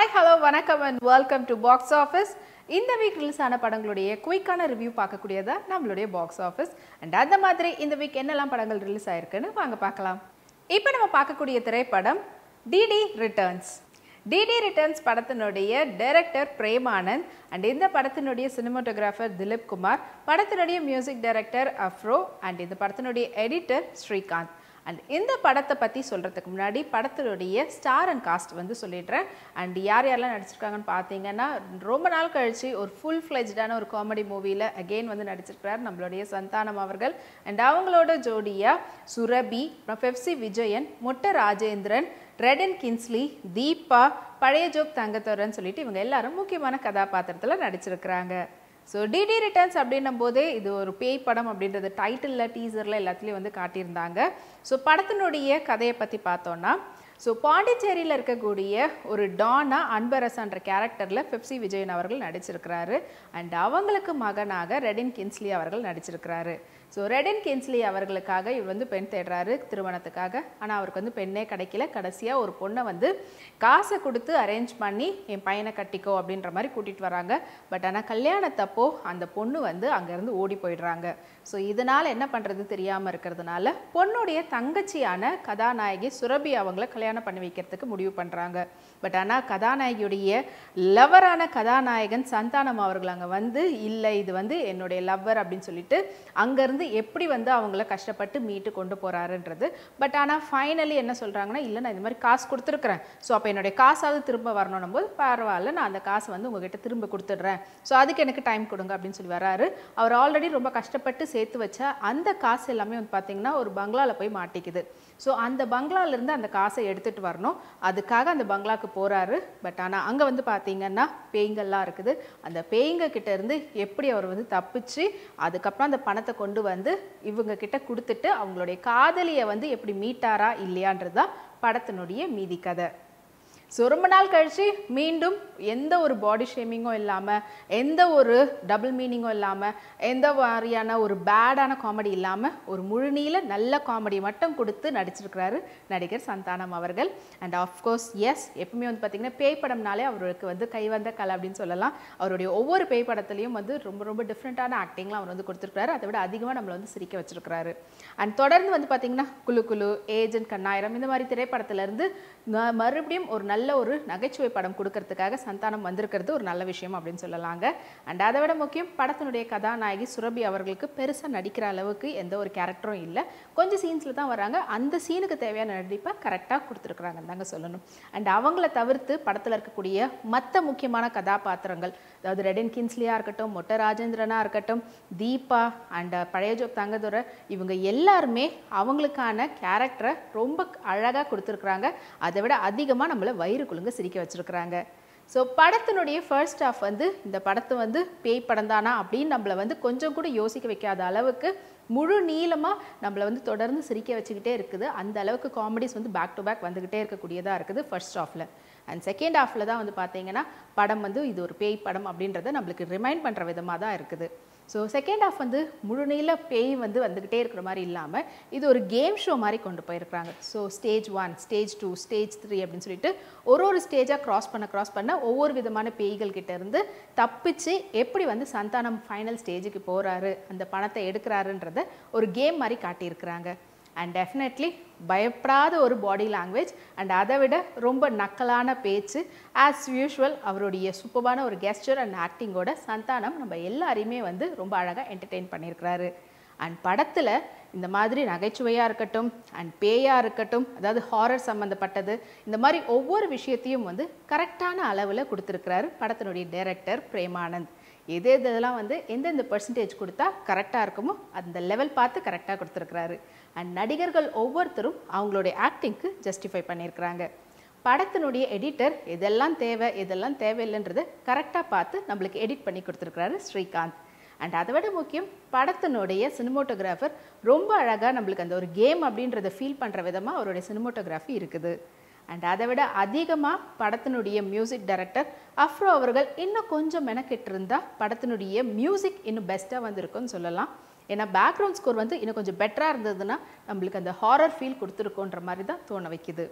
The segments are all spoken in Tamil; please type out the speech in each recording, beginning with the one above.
ஹாய் ஹலோ வணக்கம் and welcome to box office இந்த வீக் ரிலீஸ் ஆன படங்களுடைய குயிக்கான ரிவ்யூ பார்க்கக்கூடியதா நம்மளுடைய பாக்ஸ் ஆஃபீஸ் அண்ட் அந்த மாதிரி இந்த வீக் என்னெல்லாம் படங்கள் ரிலீஸ் ஆயிருக்குன்னு வாங்க பார்க்கலாம் இப்போ நம்ம பார்க்கக்கூடிய திரைப்படம் டிடி ரிட்டர்ன்ஸ் டிடி ரிட்டர்ன்ஸ் படத்தினுடைய டைரக்டர் பிரேமானந்த் அண்ட் இந்த படத்தினுடைய சினிமாட்டோகிராஃபர் திலீப் குமார் படத்தினுடைய மியூசிக் டைரக்டர் அஃப்ரோ அண்ட் இந்த படத்தினுடைய எடிட்டர் ஸ்ரீகாந்த் அண்ட் இந்த படத்தை பற்றி சொல்கிறதுக்கு முன்னாடி படத்தினுடைய ஸ்டார் அண்ட் காஸ்ட் வந்து சொல்லிடுறேன் அண்ட் யார் யாரெல்லாம் நடிச்சிருக்காங்கன்னு பார்த்தீங்கன்னா ரொம்ப நாள் கழிச்சு ஒரு ஃபுல் ஃப்ளெஜ்டான ஒரு காமெடி மூவியில் அகெயின் வந்து நடிச்சிருக்கிறார் நம்மளுடைய சந்தானம் அவர்கள் அண்ட் அவங்களோட ஜோடியா சுரபி பெப்சி விஜயன் மொட்டை ராஜேந்திரன் ரெடன் கின்ஸ்லி தீபா பழைய ஜோக் தங்கத்தோரன் சொல்லிட்டு இவங்க எல்லாரும் முக்கியமான கதாபாத்திரத்தில் நடிச்சிருக்கிறாங்க ஸோ டிடி ரிட்டர்ன்ஸ் அப்படின்னும் போதே இது ஒரு பேய் படம் அப்படின்றது டைட்டிலில் டீசரில் எல்லாத்துலேயும் வந்து காட்டியிருந்தாங்க ஸோ படத்தினுடைய கதையை பற்றி பார்த்தோன்னா ஸோ பாண்டிச்சேரியில் இருக்கக்கூடிய ஒரு டானா அன்பரசன்ற கேரக்டரில் பெப்சி விஜயன் அவர்கள் நடிச்சிருக்கிறாரு அண்ட் அவங்களுக்கு மகனாக ரெடின் கின்ஸ்லி அவர்கள் நடிச்சிருக்கிறாரு ஸோ ரெடின் கின்ஸ்லி அவர்களுக்காக இவர் வந்து பெண் தேடுறாரு திருமணத்துக்காக ஆனால் அவருக்கு வந்து பெண்ணே கிடைக்கல கடைசியாக ஒரு பொண்ணை வந்து காசை கொடுத்து அரேஞ்ச் பண்ணி என் பையனை கட்டிக்கோ அப்படின்ற மாதிரி கூட்டிகிட்டு வராங்க பட் ஆனால் கல்யாணத்தப்போ அந்த பொண்ணு வந்து அங்கேருந்து ஓடி போயிடுறாங்க ஸோ இதனால் என்ன பண்ணுறது தெரியாமல் இருக்கிறதுனால பொண்ணுடைய தங்கச்சியான கதாநாயகி சுரபி அவங்கள கல்யாணம் பண்ணி வைக்கிறதுக்கு முடிவு பண்ணுறாங்க பட் ஆனால் கதாநாயகியுடைய லவரான கதாநாயகன் சந்தானம் அவர்கள் அங்கே வந்து இல்லை இது வந்து என்னுடைய லவ்வர் அப்படின்னு சொல்லிட்டு அங்கேருந்து எப்படி வந்து அவங்கள கஷ்டப்பட்டு மீட்டு கொண்டு போகிறாருன்றது பட் ஆனால் ஃபைனலி என்ன சொல்கிறாங்கன்னா இல்லை நான் இந்த மாதிரி காசு கொடுத்துருக்குறேன் ஸோ அப்போ என்னுடைய காசாவது திரும்ப வரணும் போது பரவாயில்ல நான் அந்த காசை வந்து உங்ககிட்ட திரும்ப கொடுத்துட்றேன் ஸோ அதுக்கு எனக்கு டைம் கொடுங்க அப்படின்னு சொல்லி வராரு அவர் ஆல்ரெடி ரொம்ப கஷ்டப்பட்டு சேர்த்து வச்ச அந்த காசு எல்லாமே வந்து பார்த்தீங்கன்னா ஒரு பங்களாவில் போய் மாட்டிக்குது ஸோ அந்த பங்களாலேருந்து அந்த காசை எடுத்துகிட்டு வரணும் அதுக்காக அந்த பங்களாக்கு போகிறாரு பட் ஆனால் அங்கே வந்து பார்த்தீங்கன்னா பேய்கள்லாம் இருக்குது அந்த பேய்ங்க கிட்ட இருந்து எப்படி அவர் வந்து தப்பிச்சு அதுக்கப்புறம் அந்த பணத்தை கொண்டு வந்து இவங்க கிட்ட கொடுத்துட்டு அவங்களுடைய காதலியை வந்து எப்படி மீட்டாரா இல்லையான்றது தான் படத்தினுடைய மீதி கதை ஸோ ரொம்ப நாள் கழிச்சு மீண்டும் எந்த ஒரு பாடி ஷேமிங்கும் இல்லாமல் எந்த ஒரு டபுள் மீனிங்கும் இல்லாமல் எந்த மாதிரியான ஒரு பேடான காமெடி இல்லாமல் ஒரு முழுநீள நல்ல காமெடி மட்டும் கொடுத்து நடிச்சிருக்கிறாரு நடிகர் சந்தானம் அவர்கள் அண்ட் ஆஃப்கோர்ஸ் எஸ் எப்பவுமே வந்து பார்த்திங்கன்னா பேய் படம்னாலே அவருக்கு வந்து கைவந்த கலை அப்படின்னு சொல்லலாம் அவருடைய ஒவ்வொரு பேய் படத்துலையும் வந்து ரொம்ப ரொம்ப டிஃப்ரெண்ட்டான ஆக்டிங்லாம் அவர் வந்து கொடுத்துருக்காரு அதை விட அதிகமாக நம்மளை வந்து சிரிக்க வச்சிருக்கிறாரு அண்ட் தொடர்ந்து வந்து பார்த்திங்கன்னா குலு குலு ஏஜென்ட் கண்ணாயிரம் இந்த மாதிரி திரைப்படத்திலேருந்து மறுபடியும் ஒரு நல்ல ஒரு நகைச்சுவை படம் கொடுக்கறதுக்காக சந்தானம் வந்திருக்கிறது ஒரு நல்ல விஷயம் அப்படின்னு சொல்லலாங்க அண்ட் அதை விட முக்கியம் படத்தினுடைய கதாநாயகி சுரபி அவர்களுக்கு பெருசாக நடிக்கிற அளவுக்கு எந்த ஒரு கேரக்டரும் இல்லை கொஞ்சம் சீன்ஸில் தான் வராங்க அந்த சீனுக்கு தேவையான நடிப்பை கரெக்டாக கொடுத்துருக்குறாங்கன்னு தாங்க சொல்லணும் அண்ட் அவங்கள தவிர்த்து படத்தில் இருக்கக்கூடிய மற்ற முக்கியமான கதாபாத்திரங்கள் அதாவது ரெடன் கின்ஸ்லியாக இருக்கட்டும் மொட்டை ராஜேந்திரனாக இருக்கட்டும் தீபா அண்ட் பழைய ஜோப் தங்கதுரை இவங்க எல்லாருமே அவங்களுக்கான கேரக்டரை ரொம்ப அழகாக கொடுத்துருக்குறாங்க அதை விட அதிகமாக நம்மளை வயிறு குலுங்க சிரிக்க வச்சுருக்குறாங்க ஸோ படத்தினுடைய ஃபர்ஸ்ட் ஹாஃப் வந்து இந்த படத்தை வந்து பேய் படம் தானா அப்படின்னு நம்மளை வந்து கொஞ்சம் கூட யோசிக்க வைக்காத அளவுக்கு முழு நீளமாக நம்மளை வந்து தொடர்ந்து சிரிக்க வச்சுக்கிட்டே இருக்குது அந்த அளவுக்கு காமெடிஸ் வந்து பேக் டு பேக் வந்துக்கிட்டே இருக்கக்கூடியதாக இருக்குது ஃபர்ஸ்ட் ஹாஃபில் அண்ட் செகண்ட் ஹாஃபில் தான் வந்து பார்த்தீங்கன்னா படம் வந்து இது ஒரு பேய் படம் அப்படின்றத நம்மளுக்கு ரிமைண்ட் பண்ணுற விதமாக தான் இருக்குது ஸோ செகண்ட் ஹாஃப் வந்து முழுநீள பேய் வந்து வந்துக்கிட்டே இருக்கிற மாதிரி இல்லாமல் இது ஒரு கேம் ஷோ மாதிரி கொண்டு போயிருக்கிறாங்க so stage one stage two stage three அப்படின்னு சொல்லிட்டு ஒரு ஒரு ஸ்டேஜாக க்ராஸ் பண்ண க்ராஸ் பண்ண ஒவ்வொரு விதமான பேய்கள் கிட்ட இருந்து தப்பிச்சு எப்படி வந்து சந்தானம் ஃபைனல் ஸ்டேஜுக்கு போகிறாரு அந்த பணத்தை எடுக்கிறாருன்றத ஒரு கேம் மாதிரி காட்டியிருக்கிறாங்க அண்ட் டெஃபினெட்லி பயப்படாத ஒரு பாடி லாங்குவேஜ் அண்ட் அதை விட ரொம்ப நக்கலான பேச்சு ஆஸ் யூஷுவல் அவருடைய சூப்பரான ஒரு கெஸ்டர் அண்ட் ஆக்டிங்கோட சந்தானம் நம்ம எல்லாரையுமே வந்து ரொம்ப அழகாக என்டர்டெயின் பண்ணியிருக்கிறாரு அண்ட் படத்தில் இந்த மாதிரி நகைச்சுவையாக இருக்கட்டும் அண்ட் பேயாக இருக்கட்டும் அதாவது ஹாரர் சம்மந்தப்பட்டது இந்த மாதிரி ஒவ்வொரு விஷயத்தையும் வந்து கரெக்டான அளவில் கொடுத்துருக்கிறாரு படத்தினுடைய டைரக்டர் பிரேமானந்த் எது எது இதெல்லாம் வந்து எந்தெந்த பர்சன்டேஜ் கொடுத்தா கரெக்டாக இருக்குமோ அந்த லெவல் பார்த்து கரெக்டாக கொடுத்துருக்குறாரு அண்ட் நடிகர்கள் ஒவ்வொருத்தரும் அவங்களுடைய ஆக்டிங்க்கு ஜஸ்டிஃபை பண்ணியிருக்கிறாங்க படத்தினுடைய எடிட்டர் எதெல்லாம் தேவை எதெல்லாம் தேவையில்லைன்றதை கரெக்டாக பார்த்து நம்மளுக்கு எடிட் பண்ணி கொடுத்துருக்குறாரு ஸ்ரீகாந்த் அண்ட் அதை விட முக்கியம் படத்தினுடைய சினிமோட்டோகிராஃபர் ரொம்ப அழகாக நம்மளுக்கு அந்த ஒரு கேம் அப்படின்றத ஃபீல் பண்ணுற விதமாக அவருடைய சினிமோட்டோகிராஃபி இருக்குது அண்ட் அதை விட அதிகமாக படத்தினுடைய மியூசிக் டைரக்டர் அஃப்ரோ அவர்கள் இன்னும் கொஞ்சம் மெனக்கெட்டு இருந்தால் படத்தினுடைய மியூசிக் இன்னும் பெஸ்ட்டாக வந்திருக்கும்னு சொல்லலாம் ஏன்னா பேக்ரவுண்ட் ஸ்கோர் வந்து இன்னும் கொஞ்சம் பெட்டராக இருந்ததுன்னா நம்மளுக்கு அந்த ஹாரர் ஃபீல் கொடுத்துருக்கோன்ற மாதிரி தான் தோண வைக்குது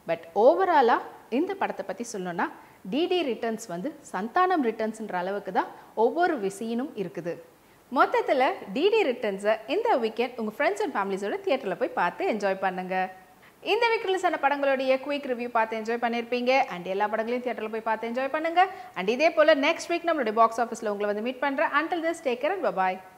பட் ஓவராலாக இந்த படத்தை பற்றி சொல்லணும்னா டிடி ரிட்டர்ன்ஸ் வந்து சந்தானம் ரிட்டர்ன்ஸ்ன்ற அளவுக்கு தான் ஒவ்வொரு விசையினும் இருக்குது மொத்தத்தில் டிடி ரிட்டர்ன்ஸை இந்த வீக்கெண்ட் உங்கள் ஃப்ரெண்ட்ஸ் அண்ட் ஃபேமிலிஸோட தியேட்டரில் போய் பார்த்து என்ஜாய் பண்ணுங்க இந்த வீக் ரிலீஸ் ஆன படங்களுடைய குயிக் ரிவ்யூ பார்த்து என்ஜாய் பண்ணியிருப்பீங்க அண்ட் எல்லா படங்களையும் தியேட்டரில் போய் பார்த்து என்ஜாய் பண்ணுங்க அண்ட் இதே போல் நெக்ஸ்ட் வீக் நம்மளுடைய பாக்ஸ் ஆஃபீஸில் உங்களை வந்து மீட் பண்ணுறேன் until this take care and bye